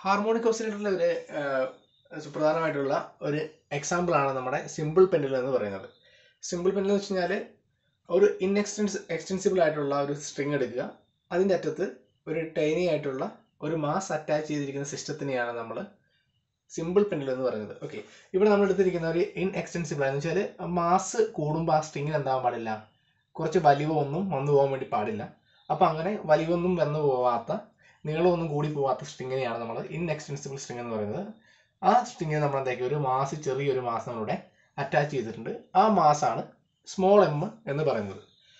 harmonic ഓസിലേറ്ററിലെ ഒരു ആ, സുപ്രധാനമായിട്ടുള്ള ഒരു എക്സാമ്പിൾ ആണ് നമ്മുടെ സിമ്പിൾ പെൻഡിൽ എന്ന് പറയുന്നത് സിമ്പിൾ പെൻഡിൽ എന്ന് വെച്ച് കഴിഞ്ഞാൽ ഒരു ഇൻഎക്സ്റ്റൻസ് എക്സ്റ്റൻസിബിൾ ആയിട്ടുള്ള ഒരു സ്ട്രിങ് എടുക്കുക അതിൻ്റെ അറ്റത്ത് ഒരു ടൈനി ആയിട്ടുള്ള ഒരു മാസ് അറ്റാച്ച് ചെയ്തിരിക്കുന്ന സിസ്റ്റത്തിനെയാണ് നമ്മൾ സിമ്പിൾ പെൻഡിൽ എന്ന് പറയുന്നത് ഓക്കെ ഇവിടെ നമ്മൾ എടുത്തിരിക്കുന്ന ഒരു ഇൻ എക്സ്റ്റൻസിബിൾ എന്ന് വെച്ചാൽ മാസ് കൂടുമ്പോൾ ആ സ്ട്രിങ്ങിന് എന്താവാൻ പാടില്ല കുറച്ച് വലിവൊന്നും വന്നു പോകാൻ വേണ്ടി പാടില്ല അപ്പോൾ അങ്ങനെ വലിവൊന്നും വന്നു പോവാത്ത നീളമൊന്നും കൂടി പോവാത്ത സ്ട്രിങ്ങിനെയാണ് നമ്മൾ ഇൻ എക്സ്റ്റൻസിബിൾ സ്ട്രിങ് എന്ന് പറയുന്നത് ആ സ്ട്രിങ്ങിന് നമ്മൾ എന്താക്കി ഒരു മാസ് ചെറിയൊരു മാസ് നമ്മളിവിടെ അറ്റാച്ച് ചെയ്തിട്ടുണ്ട് ആ മാസാണ് സ്മോൾ എം എന്ന് പറയുന്നത്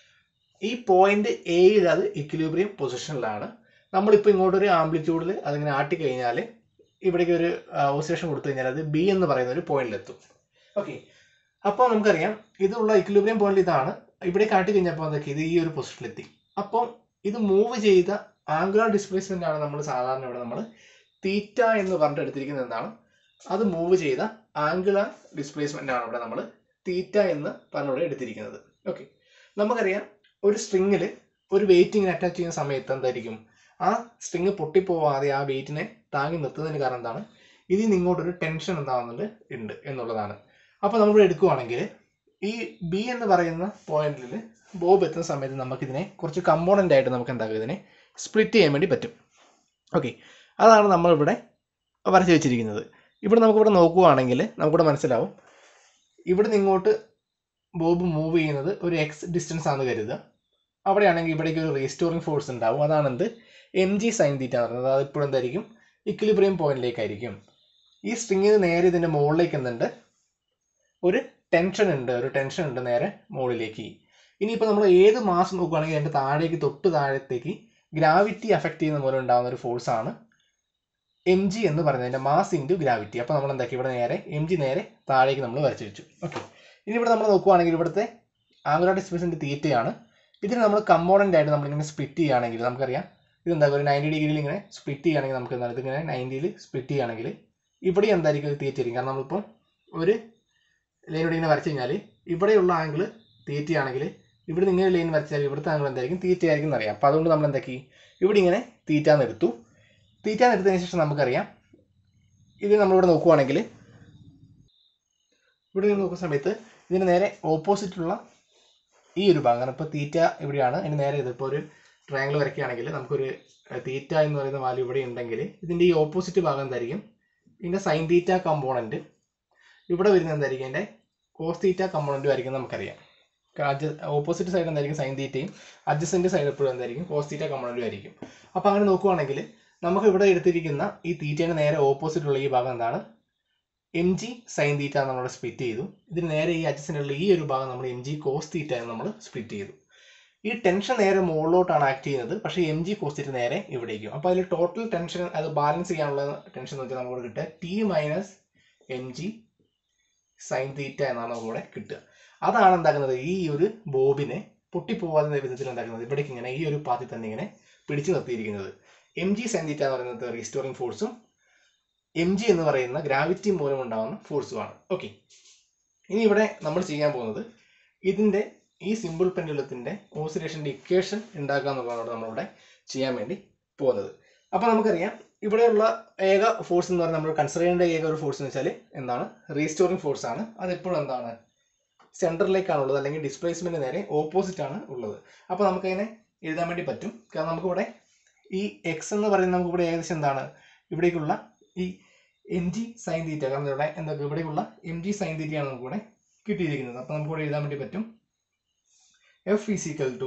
ഈ പോയിന്റ് എയിൽ അത് ഇക്വിലിബ്രിയം പൊസിഷനിലാണ് നമ്മളിപ്പോൾ ഇങ്ങോട്ടൊരു ആംപ്ലിറ്റ്യൂഡിൽ അതിങ്ങനെ ആട്ടി കഴിഞ്ഞാൽ ഇവിടേക്ക് ഒരു ഓസിലേഷൻ കൊടുത്തു കഴിഞ്ഞാൽ അത് ബി എന്ന് പറയുന്ന ഒരു പോയിന്റിലെത്തും ഓക്കെ അപ്പോൾ നമുക്കറിയാം ഇതുള്ള ഇക്വിലിബ്രിയം പോയിന്റ് ഇതാണ് ഇവിടെ കാട്ടി കഴിഞ്ഞപ്പോൾ എന്തൊക്കെ ഇത് ഈ ഒരു പൊസിഷനിലെത്തി അപ്പം ഇത് മൂവ് ചെയ്ത ആംഗുലാർ ഡിസ്പ്ലേസ്മെന്റ് ആണ് നമ്മൾ സാധാരണ ഇവിടെ നമ്മൾ തീറ്റ എന്ന് പറഞ്ഞിട്ട് എടുത്തിരിക്കുന്നത് എന്താണ് അത് മൂവ് ചെയ്ത ആംഗുലാർ ഡിസ്പ്ലേസ്മെന്റ് ആണ് ഇവിടെ നമ്മൾ തീറ്റ എന്ന് പറഞ്ഞിവിടെ എടുത്തിരിക്കുന്നത് ഓക്കെ നമുക്കറിയാം ഒരു സ്ട്രിങ്ങിൽ ഒരു വെയിറ്റിങ്ങിന് അറ്റാച്ച് ചെയ്യുന്ന സമയത്ത് എന്തായിരിക്കും ആ സ്ട്രിങ് പൊട്ടിപ്പോവാതെ ആ വെയിറ്റിനെ താങ്ങി നിർത്തുന്നതിന് കാരണം എന്താണ് ഇതിൽ നിന്ന് ഇങ്ങോട്ടൊരു ടെൻഷൻ എന്താവുന്നുണ്ട് ഉണ്ട് എന്നുള്ളതാണ് അപ്പോൾ നമ്മൾ എടുക്കുവാണെങ്കിൽ ഈ ബി എന്ന് പറയുന്ന പോയിന്റിൽ ബോബ് എത്തുന്ന സമയത്ത് നമുക്കിതിനെ കുറച്ച് കമ്പോണൻ്റ് ആയിട്ട് നമുക്ക് എന്താക്കും ഇതിനെ സ്പ്ലിറ്റ് ചെയ്യാൻ വേണ്ടി പറ്റും ഓക്കെ അതാണ് നമ്മളിവിടെ വരച്ച് വെച്ചിരിക്കുന്നത് ഇവിടെ നമുക്കിവിടെ നോക്കുവാണെങ്കിൽ നമുക്കിവിടെ മനസ്സിലാവും ഇവിടെ നിന്ന് ഇങ്ങോട്ട് ബോബ് മൂവ് ചെയ്യുന്നത് ഒരു എക്സ് ഡിസ്റ്റൻസ് ആണെന്ന് കരുതുക അവിടെയാണെങ്കിൽ ഇവിടേക്ക് ഒരു റീസ്റ്റോറിംഗ് ഫോഴ്സ് ഉണ്ടാവും അതാണെന്ത് എം ജി സൈൻ തീറ്റ എന്ന് പറയുന്നത് അത് ഇപ്പോഴും എന്തായിരിക്കും ഇക്വിലിബ്രിയം പോയിന്റിലേക്കായിരിക്കും ഈ സ്ട്രിങ്ങിന് നേരെ ഇതിൻ്റെ മുകളിലേക്ക് എന്തുണ്ട് ഒരു ടെൻഷൻ ഉണ്ട് ഒരു ടെൻഷൻ ഉണ്ട് നേരെ മുകളിലേക്ക് ഇനിയിപ്പോൾ നമ്മൾ ഏത് മാസം നോക്കുകയാണെങ്കിൽ അതിൻ്റെ താഴേക്ക് തൊട്ട് താഴത്തേക്ക് ഗ്രാവിറ്റി അഫക്റ്റ് ചെയ്യുന്ന മൂലം ഉണ്ടാകുന്ന ഒരു ഫോഴ്സാണ് എം ജി എന്ന് പറയുന്നത് അതിൻ്റെ മാസ് ഇൻറ്റു ഗ്രാവിറ്റി അപ്പോൾ നമ്മൾ എന്താക്കി ഇവിടെ നേരെ എം ജി നേരെ താഴേക്ക് നമ്മൾ വരച്ചു വെച്ചു ഓക്കെ ഇനി ഇവിടെ നമ്മൾ നോക്കുവാണെങ്കിൽ ഇവിടുത്തെ ആംഗുലാർ ഡിസ്പ്ലേസ്മെൻറ്റ് തീറ്റയാണ് ഇതിന് നമ്മൾ കമ്പോണൻ്റ് ആയിട്ട് നമ്മളിങ്ങനെ സ്പ്ലിറ്റ് ചെയ്യുകയാണെങ്കിൽ നമുക്കറിയാം ഇതെന്താ ഒരു നയൻറ്റി ഡിഗ്രിയിൽ ഇങ്ങനെ സ്പ്ലിറ്റ് ചെയ്യുകയാണെങ്കിൽ നമുക്ക് എന്താണ് ഇതിങ്ങനെ നയൻറ്റിയിൽ സ്പ്ലിറ്റ് ചെയ്യുകയാണെങ്കിൽ ഇവിടെ എന്തായിരിക്കും ഒരു തീറ്റ ആയിരിക്കും കാരണം നമ്മളിപ്പോൾ ഒരു ലൈനോട് ഇങ്ങനെ വരച്ചു കഴിഞ്ഞാൽ ഇവിടെയുള്ള ആംഗിൾ തീറ്റയാണെങ്കിൽ ഇവിടെ ഇങ്ങനെ ലൈൻ വരച്ചാൽ ഇവിടുത്തെ ആംഗിൾ എന്തായിരിക്കും തീറ്റ ആയിരിക്കും എന്നറിയാം അപ്പോൾ അതുകൊണ്ട് നമ്മൾ എന്താക്കി ഇവിടെ ഇങ്ങനെ തീറ്റ എന്ന് എടുത്തു തീറ്റ എന്ന് എടുത്തതിന് ശേഷം നമുക്കറിയാം ഇത് നമ്മളിവിടെ നോക്കുവാണെങ്കിൽ ഇവിടെ നിന്ന് നോക്കുന്ന സമയത്ത് ഇതിന് നേരെ ഓപ്പോസിറ്റുള്ള ഈ ഒരു ഭാഗം കാരണം ഇപ്പോൾ തീറ്റ ഇവിടെയാണ് അതിന് നേരെ ഇത് ഇപ്പോൾ ഒരു ട്രയാങ്കിൾ വരയ്ക്കുകയാണെങ്കിൽ നമുക്കൊരു ഏഹ്, തീറ്റ എന്ന് പറയുന്ന വാല്യൂ ഇവിടെ ഉണ്ടെങ്കിൽ ഇതിൻ്റെ ഈ ഓപ്പോസിറ്റ് ഭാഗം എന്തായിരിക്കും ഇതിൻ്റെ സൈൻ തീറ്റ കമ്പോണൻറ്റ് ഇവിടെ വരുന്നത് എന്തായിരിക്കും അതിൻ്റെ കോസ് തീറ്റ കമ്പോണൻറ്റും ആയിരിക്കും നമുക്കറിയാം ഓപ്പോസിറ്റ് സൈഡ് എന്തായിരിക്കും സൈൻ തീറ്റയും അഡ്ജസ്റ്റൻ്റ് സൈഡ് എപ്പോഴും എന്തായിരിക്കും കോസ് തീറ്റ കമ്പോണൻറ്റും ആയിരിക്കും അപ്പോൾ അങ്ങനെ നോക്കുവാണെങ്കിൽ നമുക്ക് ഇവിടെ എടുത്തിരിക്കുന്ന ഈ തീറ്റയുടെ നേരെ ഓപ്പോസിറ്റ് ഉള്ള ഈ ഭാഗം എന്താണ് എം ജി സൈൻ തീറ്റ നമ്മൾ സ്പ്ലിറ്റ് ചെയ്തു ഇതിന് നേരെ ഈ adjacent ഉള്ള ഈ ഒരു ഭാഗം നമ്മൾ എം ജി കോസ് തീറ്റ എന്ന് നമ്മൾ സ്പ്ലിറ്റ് ചെയ്തു ഈ ടെൻഷൻ നേരെ മുകളിലോട്ടാണ് ആക്ട് ചെയ്യുന്നത് പക്ഷേ എം ജി കോസ് തീറ്റ നേരെ ഇവിടേക്കും അപ്പോൾ അതിൽ ടോട്ടൽ ടെൻഷൻ അത് ബാലൻസ് ചെയ്യാനുള്ള ടെൻഷൻ എന്ന് വെച്ചാൽ നമുക്ക് കിട്ടുക T minus M G sine theta എന്നാണ് നമുക്ക് ഇവിടെ കിട്ടുക അതാണ് എന്താക്കുന്നത് ഈ ഒരു ബോബിനെ പൊട്ടിപ്പോവാത്ത വിധത്തിൽ എന്താക്കുന്നത് ഇവിടേക്ക് ഇങ്ങനെ ഈ ഒരു പാത്തിൽ തന്നെ ഇങ്ങനെ പിടിച്ചു നിർത്തിയിരിക്കുന്നത് എം ജി സൈൻ തീറ്റ എന്ന് പറയുന്നത് റീസ്റ്റോറിംഗ് ഫോഴ്സും എം ജി എന്ന് പറയുന്ന ഗ്രാവിറ്റി മൂലം ഉണ്ടാകുന്ന ഫോഴ്സുമാണ് ഓക്കെ ഇനി ഇവിടെ നമ്മൾ ചെയ്യാൻ പോകുന്നത് ഇതിൻ്റെ ഈ സിമ്പിൾ പെൻഡുലത്തിൻ്റെ ഓസിലേഷൻ്റെ ഇക്വേഷൻ ഉണ്ടാക്കുക എന്നുള്ളതാണ് നമ്മളിവിടെ ചെയ്യാൻ വേണ്ടി പോകുന്നത് അപ്പോൾ നമുക്കറിയാം ഇവിടെയുള്ള ഏക ഫോഴ്സ് എന്ന് പറഞ്ഞാൽ നമ്മൾ കൺസിഡർ ചെയ്യേണ്ട ഏക ഒരു ഫോഴ്സ് എന്ന് വെച്ചാൽ എന്താണ് റീസ്റ്റോറിംഗ് ഫോഴ്സ് ആണ് അതെപ്പോഴും എന്താണ് സെൻറ്ററിലേക്കാണുള്ളത് അല്ലെങ്കിൽ ഡിസ്പ്ലേസ്മെൻറ്റ് നേരെ ഓപ്പോസിറ്റ് ആണ് ഉള്ളത് അപ്പോൾ നമുക്കതിനെ എഴുതാൻ വേണ്ടി പറ്റും കാരണം നമുക്കിവിടെ ഈ എക്സ് എന്ന് പറയുന്നത് നമുക്കിവിടെ ഏകദേശം എന്താണ് ഇവിടേക്കുള്ള ഈ എം ജി സൈൻ തീറ്റ കാരണം ഇവിടെ എന്താ ഇവിടെയുള്ള എം ജി സൈൻ തീറ്റയാണ് നമുക്കിവിടെ കിട്ടിയിരിക്കുന്നത് അപ്പോൾ നമുക്കിവിടെ എഴുതാൻ വേണ്ടി പറ്റും എഫ് ഫിസിക്കൽ ടു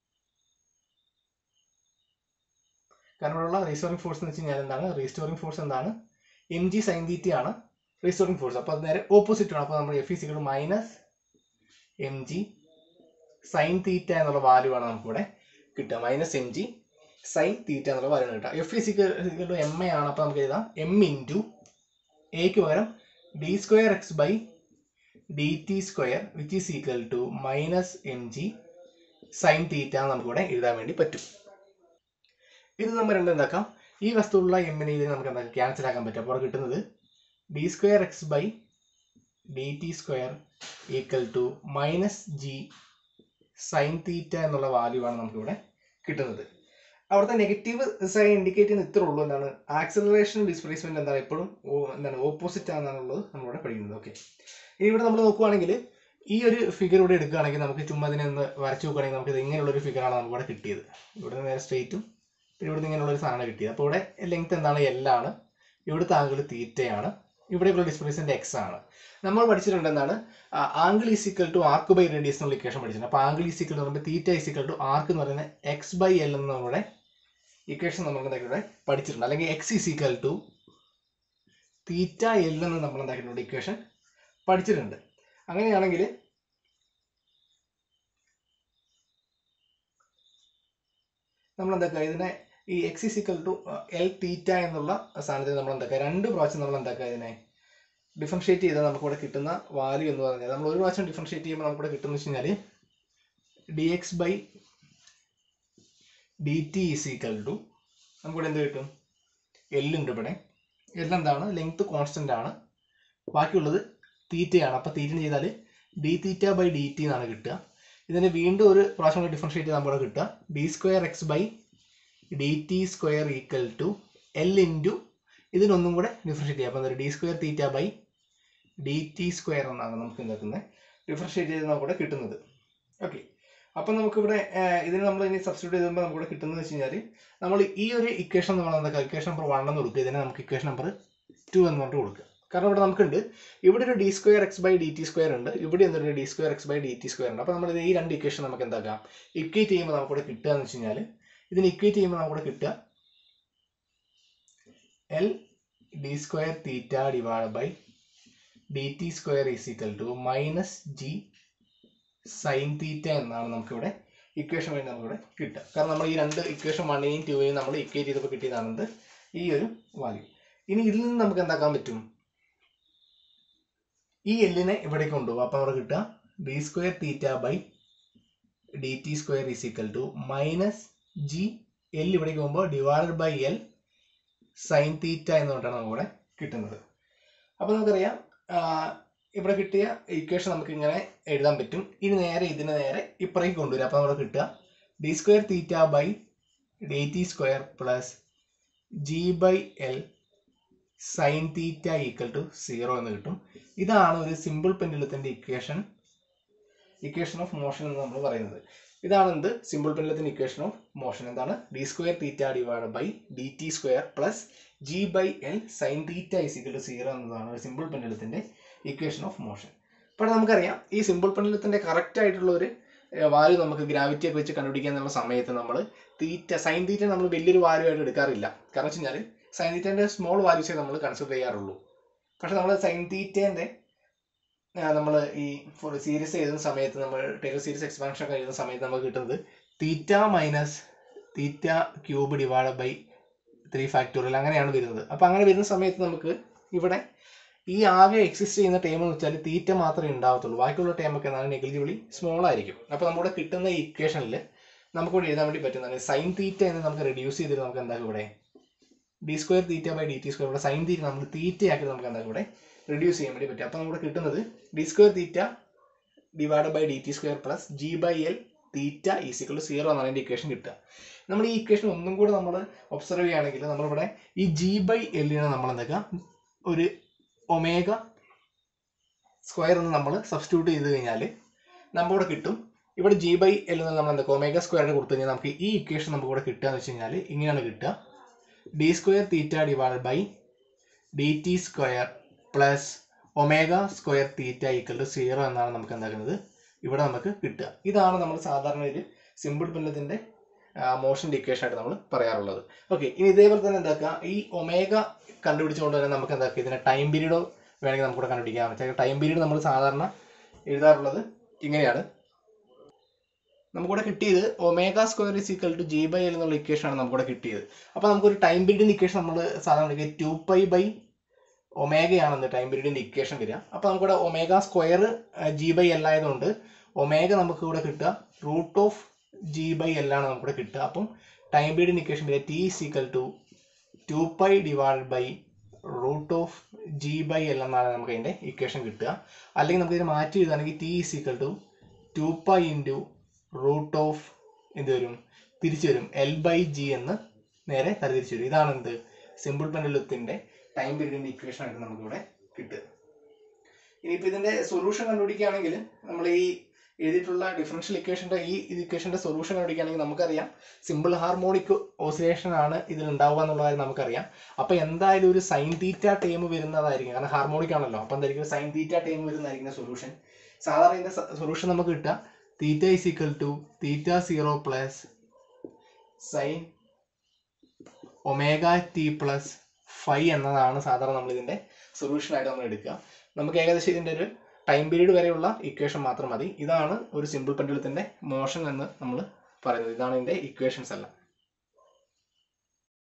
കാരണം ഇവിടെയുള്ള റീസ്റ്റോറിംഗ് ഫോഴ്സ് എന്ന് വെച്ച് കഴിഞ്ഞാൽ എന്താണ് റീസ്റ്റോറിംഗ് ഫോഴ്സ് എന്താണ് എം ജി സൈൻ തീറ്റ ആണ് റീസ്റ്റോറിംഗ് ഫോഴ്സ് അപ്പോൾ അത് നേരെ ഓപ്പോസിറ്റ് ആണ് അപ്പോൾ നമ്മൾ F physical minus M G sine theta എന്നുള്ള വാല്യൂ ആണ് നമുക്കിവിടെ കിട്ടുക minus M G sine theta എന്നുള്ള വാല്യൂ ആണ് കിട്ടുക എഫ് ഫിസിക്കൽ എം എ ആണ് അപ്പോൾ നമുക്ക് എഴുതാം എം ഇൻറ്റു എക്ക് പകരം D square X by D T square which is equal to minus M G sine theta നമുക്കിവിടെ എഴുതാൻ വേണ്ടി പറ്റും ഇത് നമ്മൾ രണ്ട് എന്താക്കാം ഈ വസ്തുവുള്ള എമ്മിനെ ഇത് നമുക്ക് എന്താ ക്യാൻസൽ ആക്കാൻ പറ്റും അപ്പോൾ കിട്ടുന്നത് D square X by D T square equal to minus G sine theta എന്നുള്ള വാല്യൂ ആണ് നമുക്കിവിടെ കിട്ടുന്നത് അവിടുത്തെ നെഗറ്റീവ് സൈഡ് ഇൻഡിക്കേറ്റ് ചെയ്യുന്ന ഇത്രേ ഉള്ളൂ എന്താണ് ആക്സലറേഷൻ ഡിസ്പ്ലേസ്മെന്റ് എന്താണ് എപ്പോഴും ഓ- എന്താണ് ഓപ്പോസിറ്റ് ആണെന്നുള്ളത് നമ്മളിവിടെ പഠിക്കുന്നത് ഓക്കെ ഇനി ഇവിടെ നമ്മൾ നോക്കുവാണെങ്കിൽ ഈ ഒരു ഫിഗർ ഇവിടെ എടുക്കുകയാണെങ്കിൽ നമുക്ക് ചുമ്മാ ഇതിനെ ഒന്ന് വരച്ചു നോക്കുകയാണെങ്കിൽ നമുക്ക് ഇത് ഇങ്ങനെയുള്ള ഒരു ഫിഗറാണ് നമുക്ക് ഇവിടെ കിട്ടിയത് ഇവിടെ നിന്ന് നേരെ സ്ട്രേറ്റും പിന്നെ ഇവിടെ നിന്ന് ഇങ്ങനെയുള്ള ഒരു സാധനം കിട്ടിയത് അപ്പോൾ ഇവിടെ ലെങ്ത് എന്താണ് L ആണ് ഇവിടുത്തെ ആംഗിൾ തീറ്റയാണ് ഇവിടെയുള്ള ഡിസ്പ്ലേസ്മെന്റ് എക്സ് ആണ് നമ്മൾ പഠിച്ചിട്ടുണ്ട് എന്താണ് angle is equal to arc by radius എന്നുള്ള ഇക്വേഷൻ പഠിച്ചിട്ടുണ്ട് അപ്പോൾ ആംഗിൾ ഈസിക്കൽ എന്ന് പറയുമ്പോൾ തീറ്റ ഈസിക്കൽ ടു ആർക്ക് എന്ന് പറയുന്നത് എക്സ് ബൈ എൽ എന്ന് നമ്മുടെ ഇക്വേഷൻ നമ്മൾ എന്താക്കിയിട്ടുണ്ട് പഠിച്ചിട്ടുണ്ട് അല്ലെങ്കിൽ X is equal to theta L എന്ന് നമ്മൾ എന്താക്കിയിട്ടുണ്ട് ഇക്വേഷൻ പഠിച്ചിട്ടുണ്ട് അങ്ങനെയാണെങ്കിൽ നമ്മൾ എന്താക്കുക ഇതിനെ ഈ X is equal to L theta എന്നുള്ള സാധനത്തിൽ നമ്മൾ എന്താക്കുക രണ്ട് പ്രാവശ്യം നമ്മൾ എന്താക്കുക ഇതിനെ ഡിഫറൻഷിയേറ്റ് ചെയ്താൽ നമുക്ക് ഇവിടെ കിട്ടുന്ന വാല്യൂ എന്ന് പറഞ്ഞാൽ നമ്മൾ ഒരു പ്രാവശ്യം ഡിഫറൻഷിയേറ്റ് ചെയ്യുമ്പോൾ നമുക്ക് ഇവിടെ കിട്ടുന്ന വെച്ച് കഴിഞ്ഞാൽ D X by D T is equal to നമുക്കിവിടെ എന്ത് കിട്ടും എൽ ഉണ്ട് ഇവിടെ എൽ എന്താണ് ലെങ്ത് കോൺസ്റ്റന്റ് ആണ് ബാക്കിയുള്ളത് തീറ്റയാണ് അപ്പോൾ തീറ്റ ചെയ്താൽ D theta by D T എന്നാണ് കിട്ടുക ഇതിന് വീണ്ടും ഒരു പ്രാവശ്യം കൂടി ഡിഫറൻഷിയേറ്റ് ചെയ്താൽ നമ്മുടെ കിട്ടുക D square X by D T square equal to L into ഇതിനൊന്നും കൂടെ ഡിഫറൻഷിയേറ്റ് ചെയ്യാം അപ്പോൾ D square theta by D T square എന്നാണ് നമുക്ക് എന്താക്കുന്നത് ഡിഫറൻഷിയേറ്റ് ചെയ്ത് നമുക്കിവിടെ കിട്ടുന്നത് ഓക്കെ അപ്പം നമുക്കിവിടെ ഏഹ്, ഇതിന് നമ്മൾ ഇനി സബ്സ്റ്റിറ്റ്യൂട്ട് ചെയ്യുമ്പോൾ നമുക്കിവിടെ കിട്ടുന്നത് വെച്ച് കഴിഞ്ഞാൽ നമ്മൾ ഈ ഒരു ഇക്വേഷൻ നമ്മൾ എന്താ ഇക്വേഷൻ നമ്പർ വൺ എന്ന് കൊടുക്കുക ഇതിനെ നമുക്ക് ഇക്വേഷൻ നമ്പർ ടു എന്ന് പറഞ്ഞിട്ട് കൊടുക്കുക കാരണം ഇവിടെ നമുക്കുണ്ട് ഇവിടെ ഒരു D square X by D T square ഉണ്ട് ഇവിടെ എന്തൊരു D square X by D T square ഉണ്ട് അപ്പോൾ നമ്മൾ ഈ രണ്ട് ഇക്വേഷൻ നമുക്ക് എന്താക്കാം ഇക്വേറ്റ് ചെയ്യുമ്പോൾ നമുക്കിവിടെ കിട്ടുക എന്ന് വെച്ച് കഴിഞ്ഞാൽ ഇതിന് ഇക്വേറ്റ് ചെയ്യുമ്പോൾ നമുക്കിവിടെ കിട്ടുക L D square theta divide by D T square is equal to minus G sine theta എന്നാണ് നമുക്കിവിടെ ഇക്വേഷൻ വേണ്ടി നമുക്കിവിടെ കിട്ടുക കാരണം നമ്മൾ ഈ രണ്ട് ഇക്വേഷൻ വണ്ണിനെയും ടൂവിനെയും നമ്മൾ ഇക്വേറ്റ് ചെയ്തപ്പോൾ കിട്ടിയതാണെന്ത് ഈ ഒരു വാല്യൂ ഇനി ഇതിൽ നിന്ന് നമുക്ക് എന്താക്കാൻ പറ്റും ഈ എല്ലിനെ ഇവിടേക്ക് കൊണ്ടുപോകും അപ്പോൾ അവിടെ കിട്ടുക D square theta by D T square is equal to minus G L ഇവിടേക്ക് പോകുമ്പോൾ divided by L sine theta എന്ന് പറഞ്ഞിട്ടാണ് നമുക്കിവിടെ കിട്ടുന്നത് അപ്പോൾ നമുക്കറിയാം ആ, ഇവിടെ കിട്ടിയ ഇക്വേഷൻ നമുക്ക് ഇങ്ങനെ എഴുതാൻ പറ്റും ഇനി നേരെ ഇതിനെ നേരെ ഇപ്പുറേക്ക് കൊണ്ടുവരും അപ്പോൾ നമുക്ക് കിട്ടുക D square theta by D T square plus G by L sine theta equal to zero എന്ന് കിട്ടും ഇതാണ് ഒരു സിമ്പിൾ പെൻഡുലത്തിന്റെ ഇക്വേഷൻ ഇക്വേഷൻ ഓഫ് മോഷൻ എന്ന് നമ്മൾ പറയുന്നത് ഇതാണ് എന്ത് സിമ്പിൾ പെൻഡുലത്തിന്റെ ഇക്വേഷൻ ഓഫ് മോഷൻ എന്താണ് D square theta divide by D T square plus G by L sine theta is equal to zero എന്നതാണ് ഒരു സിമ്പിൾ പെൻഡുലത്തിന്റെ ഇക്വേഷൻ ഓഫ് മോഷൻ അപ്പോൾ നമുക്കറിയാം ഈ സിമ്പിൾ പെൻഡുലത്തിന്റെ കറക്റ്റ് ആയിട്ടുള്ള ഒരു വാല്യൂ നമുക്ക് ഗ്രാവിറ്റി ഒക്കെ വെച്ച് കണ്ടുപിടിക്കാൻ എന്നുള്ള സമയത്ത് നമ്മൾ തീറ്റ സൈൻ തീറ്റ നമ്മൾ വലിയൊരു വാല്യൂ ആയിട്ട് എടുക്കാറില്ല കാരണം വെച്ച് കഴിഞ്ഞാൽ സൈൻ തീറ്റേൻ്റെ സ്മോൾ വാല്യൂസേ നമ്മൾ കൺസിഡർ ചെയ്യാറുള്ളൂ പക്ഷെ നമ്മൾ സൈൻ തീറ്റേൻ്റെ നമ്മൾ ഈ ഫോർ സീരീസ് എഴുതുന്ന സമയത്ത് നമ്മൾ ടൈലർ സീരീസ് എക്സ്പാൻഷൻ ഒക്കെ എഴുതുന്ന സമയത്ത് നമുക്ക് കിട്ടുന്നത് theta minus theta cube divide by three factorial അങ്ങനെയാണ് വരുന്നത് അപ്പോൾ അങ്ങനെ വരുന്ന സമയത്ത് നമുക്ക് ഇവിടെ ഈ ആകെ എക്സിസ്റ്റ് ചെയ്യുന്ന ടേം എന്ന് വെച്ചാൽ തീറ്റ മാത്രമേ ഉണ്ടാവത്തുള്ളൂ ബാക്കിയുള്ള ടേം ഒക്കെ എന്താണ് നെഗ്ലിജിബിളി സ്മോൾ ആയിരിക്കും അപ്പോൾ നമ്മുടെ കിട്ടുന്ന ഇക്വേഷനിൽ നമുക്കിവിടെ എഴുതാൻ വേണ്ടി പറ്റുന്നതാണ് സൈൻ തീറ്റ എന്ന് നമുക്ക് റെഡ്യൂസ് ചെയ്തിട്ട് നമുക്ക് എന്താക്കും ഇവിടെ D square theta by D T square ഇവിടെ സൈൻ തീറ്റ നമ്മൾ തീറ്റയാക്കി നമുക്ക് എന്താക്കും ഇവിടെ റെഡ്യൂസ് ചെയ്യാൻ വേണ്ടി പറ്റും അപ്പോൾ നമുക്ക് കിട്ടുന്നത് D square theta divide by D T square plus G by L theta is equal zero എന്നാണ് അതിൻ്റെ ഇക്വേഷൻ കിട്ടുക നമ്മൾ ഈ ഇക്വേഷൻ ഒന്നും കൂടെ നമ്മൾ ഒബ്സർവ് ചെയ്യുകയാണെങ്കിൽ നമ്മളിവിടെ ഈ ജി ബൈ എല്ലിനെ നമ്മൾ എന്താക്കുക ഒരു ഒമേഗ സ്ക്വയർ എന്ന് നമ്മൾ സബ്സ്റ്റിറ്റ്യൂട്ട് ചെയ്ത് കഴിഞ്ഞാൽ നമ്മളിവിടെ കിട്ടും ഇവിടെ ജി ബൈ എൽ എന്ന് നമ്മൾ എന്താ ഒമേഗ സ്ക്വയറിന് കൊടുത്തു കഴിഞ്ഞാൽ നമുക്ക് ഈ ഇക്വേഷൻ നമുക്ക് ഇവിടെ കിട്ടുക എന്ന് വെച്ച് കഴിഞ്ഞാൽ ഇങ്ങനെയാണ് കിട്ടുക D square theta divide by D T square plus omega square theta equal to zero എന്നാണ് നമുക്ക് എന്താക്കുന്നത് ഇവിടെ നമുക്ക് കിട്ടുക ഇതാണ് നമ്മൾ സാധാരണ ഒരു സിമ്പിൾ ബന്ധത്തിൻ്റെ മോഷൻ്റെ ഇക്വേഷൻ ആയിട്ട് നമ്മൾ പറയാറുള്ളത് ഓക്കെ ഇനി ഇതേപോലെ തന്നെ എന്താക്കുക ഈ ഒമേഗ കണ്ടുപിടിച്ചുകൊണ്ട് തന്നെ നമുക്ക് എന്താക്കുക ഇതിനെ ടൈം പീരീഡോ വേണമെങ്കിൽ നമുക്കിവിടെ കണ്ടുപിടിക്കാം വെച്ചാൽ ടൈം പീരീഡ് നമ്മൾ സാധാരണ എഴുതാറുള്ളത് ഇങ്ങനെയാണ് നമുക്കിവിടെ കിട്ടിയത് omega square is equal to G by L എന്നുള്ള ഇക്വേഷൻ ആണ് നമുക്കിവിടെ കിട്ടിയത് അപ്പോൾ നമുക്കൊരു ടൈം പീരീഡിൻ്റെ ഇക്വേഷൻ നമ്മൾ സാധാരണ ടു പൈ ബൈ ഒമേഗയാണെന്ന് ടൈം പീരീഡിൻ്റെ ഇക്വേഷൻ വരിക അപ്പോൾ നമുക്കിവിടെ omega square G by L ആയതുകൊണ്ട് ഒമേഗ നമുക്ക് ഇവിടെ കിട്ടുക root of G by L ആണ് നമുക്കിവിടെ കിട്ടുക അപ്പം ടൈം പീരീഡിൻ്റെ ഇക്വേഷൻ വരിക T is equal to two pi divide by root of G by L എന്നാണ് നമുക്ക് അതിൻ്റെ ഇക്വേഷൻ കിട്ടുക അല്ലെങ്കിൽ നമുക്ക് ഇതിനെ മാറ്റി എഴുതുകയാണെങ്കിൽ T is equal to two pi into root of എന്ത് വരും തിരിച്ചു വരും എൽ ബൈ ജി എന്ന് നേരെ തരതിരിച്ചു വരും ഇതാണ് എന്ത് സിമ്പിൾ പെൻഡുലത്തിന്റെ ടൈം പീരീഡിന്റെ ഇക്വേഷൻ ആയിട്ട് നമുക്കിവിടെ കിട്ടുക ഇനിയിപ്പോൾ ഇതിന്റെ സൊല്യൂഷൻ കണ്ടുപിടിക്കുകയാണെങ്കിൽ നമ്മൾ ഈ എഴുതിയിട്ടുള്ള ഡിഫറൻഷ്യൽ ഇക്വേഷന്റെ ഈ ഇക്വേഷന്റെ സൊല്യൂഷൻ കണ്ടുപിടിക്കുകയാണെങ്കിൽ നമുക്കറിയാം സിമ്പിൾ ഹാർമോണിക് ഓസിലേഷൻ ആണ് ഇതിൽ ഉണ്ടാവുക എന്നുള്ള കാര്യം നമുക്കറിയാം അപ്പൊ എന്തായാലും ഒരു സൈൻ തീറ്റ ടൈം വരുന്നതായിരിക്കും കാരണം ഹാർമോണിക് ആണല്ലോ അപ്പൊ എന്തായിരിക്കും സൈൻ തീറ്റ ടൈം വരുന്നതായിരിക്കും സൊല്യൂഷൻ സാധാരണ ഇതിന്റെ സൊല്യൂഷൻ നമുക്ക് കിട്ടുക theta is equal to theta zero plus sine omega T plus five എന്നതാണ് സാധാരണ നമ്മൾ ഇതിന്റെ സൊല്യൂഷൻ ആയിട്ട് നമ്മൾ എടുക്കുക നമുക്ക് ഏകദേശം ഇതിന്റെ ഒരു ടൈം പീരീഡ് വരെയുള്ള ഇക്വേഷൻ മാത്രം മതി ഇതാണ് ഒരു സിമ്പിൾ പെൻഡുലത്തിന്റെ മോഷൻ എന്ന് നമ്മൾ പറയുന്നത് ഇതാണ് ഇതിന്റെ ഇക്വേഷൻസ് എല്ലാം